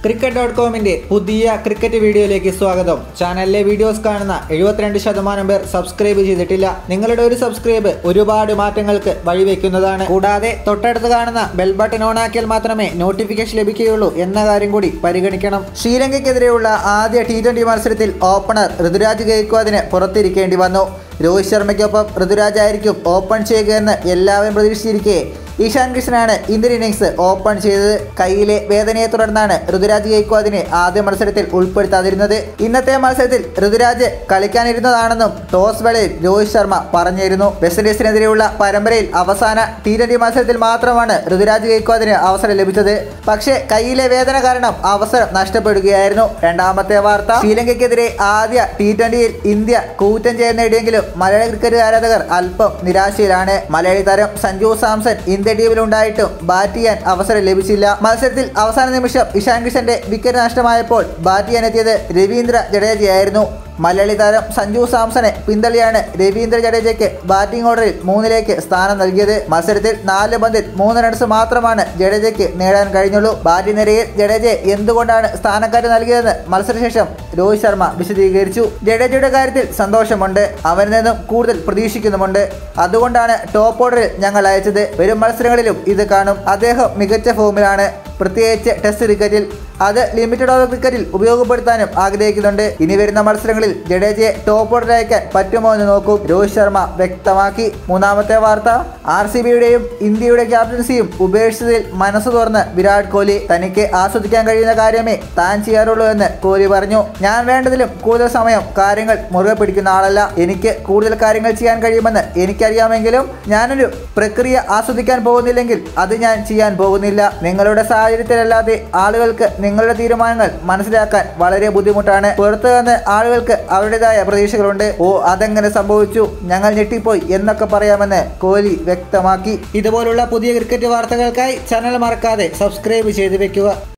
cricket dot കോമിന്റെ പുതിയ cricket വീഡിയോയിലേക്ക് സ്വാഗതം ചാനലിലെ വീഡിയോസ് കാണുന്ന എഴുപത്തിരണ്ട് ശതമാനം പേർ സബ്സ്ക്രൈബ് ചെയ്തിട്ടില്ല നിങ്ങളുടെ ഒരു സബ്സ്ക്രൈബ് ഒരുപാട് മാറ്റങ്ങൾക്ക് വഴിവെക്കുന്നതാണ് കൂടാതെ തൊട്ടടുത്ത് കാണുന്ന ബെൽ ബട്ടൺ ഓൺ ആക്കിയാൽ മാത്രമേ നോട്ടിഫിക്കേഷൻ ലഭിക്കുകയുള്ളൂ എന്ന കാര്യം കൂടി പരിഗണിക്കണം ശ്രീലങ്കയ്ക്കെതിരെയുള്ള ആദ്യ ടി ട്വന്റി മത്സരത്തിൽ ഓപ്പണർ ഋതുരാജ് ഗെയ്ക്വാദിന് പുറത്തിരിക്കേണ്ടി വന്നു രോഹിത് ശർമ്മയ്ക്കൊപ്പം ഋതുരാജ് ആയിരിക്കും ഓപ്പൺ ചെയ്യുക എന്ന് എല്ലാവരും പ്രതീക്ഷിച്ചിരിക്കെ ഇഷാൻ കിഷനാണ് ഇന്ത്യൻ ഇന്നിംഗ്സ് ഓപ്പൺ ചെയ്തത് കൈയിലെ വേദനയെ തുടർന്നാണ് ഋതുരാജ് ഗെയ്ക്വാദിനെ ആദ്യ മത്സരത്തിൽ ഉൾപ്പെടുത്താതിരുന്നത് ഇന്നത്തെ മത്സരത്തിൽ ഋതുരാജ് കളിക്കാനിരുന്നതാണെന്നും ടോസ് വേളയിൽ രോഹിത് ശർമ്മ പറഞ്ഞിരുന്നു വെസ്റ്റ് ഇൻഡീസിനെതിരെയുള്ള പരമ്പരയിൽ അവസാന ടി ട്വന്റി മത്സരത്തിൽ മാത്രമാണ് ഋതുരാജ് ഗെയ്ക്വാദിന് അവസരം ലഭിച്ചത് പക്ഷേ കൈയിലെ വേദന കാരണം അവസരം നഷ്ടപ്പെടുകയായിരുന്നു രണ്ടാമത്തെ വാർത്ത ശ്രീലങ്കയ്ക്കെതിരെ ആദ്യ ടി ട്വന്റിയിൽ ഇന്ത്യ കൂറ്റൻ ജയം നേടിയെങ്കിലും മലയാളി ക്രിക്കറ്റ് ആരാധകർ അല്പം നിരാശയിലാണ് മലയാളി താരം സഞ്ജു സാംസൺ ഇന്ത്യ ടീമിലുണ്ടായിട്ടും ബാറ്റ് ചെയ്യാൻ അവസരം ലഭിച്ചില്ല മത്സരത്തിൽ അവസാന നിമിഷം ഇഷാൻ കിഷന്റെ വിക്കറ്റ് നഷ്ടമായപ്പോൾ ബാറ്റ് ചെയ്യാനെത്തിയത് രവീന്ദ്ര ജഡേജയായിരുന്നു മലയാളി താരം സഞ്ജു സാംസനെ പിന്തള്ളിയാണ് രവീന്ദ്ര ജഡേജയ്ക്ക് ബാറ്റിംഗ് ഓർഡറിൽ മൂന്നിലേക്ക് സ്ഥാനം നൽകിയത് മത്സരത്തിൽ നാല് പന്തിൽ മൂന്ന് റൺസ് മാത്രമാണ് ജഡേജയ്ക്ക് നേടാൻ കഴിഞ്ഞുള്ളൂ ബാറ്റിംഗ് നിരയിൽ ജഡേജയെ എന്തുകൊണ്ടാണ് സ്ഥാനക്കാര് നൽകിയതെന്ന് മത്സരശേഷം രോഹിത് ശർമ്മ വിശദീകരിച്ചു ജഡേജയുടെ കാര്യത്തിൽ സന്തോഷമുണ്ട് അവരിൽ നിന്നും കൂടുതൽ പ്രതീക്ഷിക്കുന്നുമുണ്ട് അതുകൊണ്ടാണ് ടോപ്പ് ഓർഡറിൽ ഞങ്ങൾ അയച്ചത് വരും മത്സരങ്ങളിലും ഇത് കാണും അദ്ദേഹം മികച്ച ഫോമിലാണ് പ്രത്യേകിച്ച് ടെസ്റ്റ് ക്രിക്കറ്റിൽ അത് ലിമിറ്റഡ് ഓവർ ക്രിക്കറ്റിൽ ഉപയോഗപ്പെടുത്താനും ആഗ്രഹിക്കുന്നുണ്ട് ഇനി വരുന്ന മത്സരങ്ങളിൽ ജഡേജയെ ടോപ്പ് ഓർഡർ അയക്കാൻ പറ്റുമോ എന്ന് നോക്കും രോഹിത് ശർമ്മ വ്യക്തമാക്കി മൂന്നാമത്തെ വാർത്ത ആർ സി ബിയുടെയും ഇന്ത്യയുടെ ക്യാപ്റ്റൻസിയും ഉപേക്ഷിച്ചതിൽ മനസ്സ് തുറന്ന് വിരാട് കോഹ്ലി തനിക്ക് ആസ്വദിക്കാൻ കഴിയുന്ന കാര്യമേ താൻ ചെയ്യാറുള്ളൂ എന്ന് കോഹ്ലി പറഞ്ഞു ഞാൻ വേണ്ടതിലും കൂടുതൽ സമയം കാര്യങ്ങൾ മുറുകെ പിടിക്കുന്ന ആളല്ല എനിക്ക് കൂടുതൽ കാര്യങ്ങൾ ചെയ്യാൻ കഴിയുമെന്ന് എനിക്കറിയാമെങ്കിലും ഞാനൊരു പ്രക്രിയ ആസ്വദിക്കാൻ പോകുന്നില്ലെങ്കിൽ അത് ഞാൻ ചെയ്യാൻ പോകുന്നില്ല നിങ്ങളുടെ സാഹചര്യത്തിലല്ലാതെ ആളുകൾക്ക് നിങ്ങളുടെ തീരുമാനങ്ങൾ മനസ്സിലാക്കാൻ വളരെ ബുദ്ധിമുട്ടാണ് പുറത്തു നിന്ന് ആളുകൾക്ക് അവരുടേതായ പ്രതീക്ഷകളുണ്ട് ഓ അതെങ്ങനെ സംഭവിച്ചു ഞങ്ങൾ ഞെട്ടിപ്പോയി എന്നൊക്കെ പറയാമെന്ന് കോഹ്ലി വ്യക്തമാക്കി ഇതുപോലുള്ള പുതിയ ക്രിക്കറ്റ് വാർത്തകൾക്കായി ചാനൽ മറക്കാതെ സബ്സ്ക്രൈബ് ചെയ്തു വെക്കുക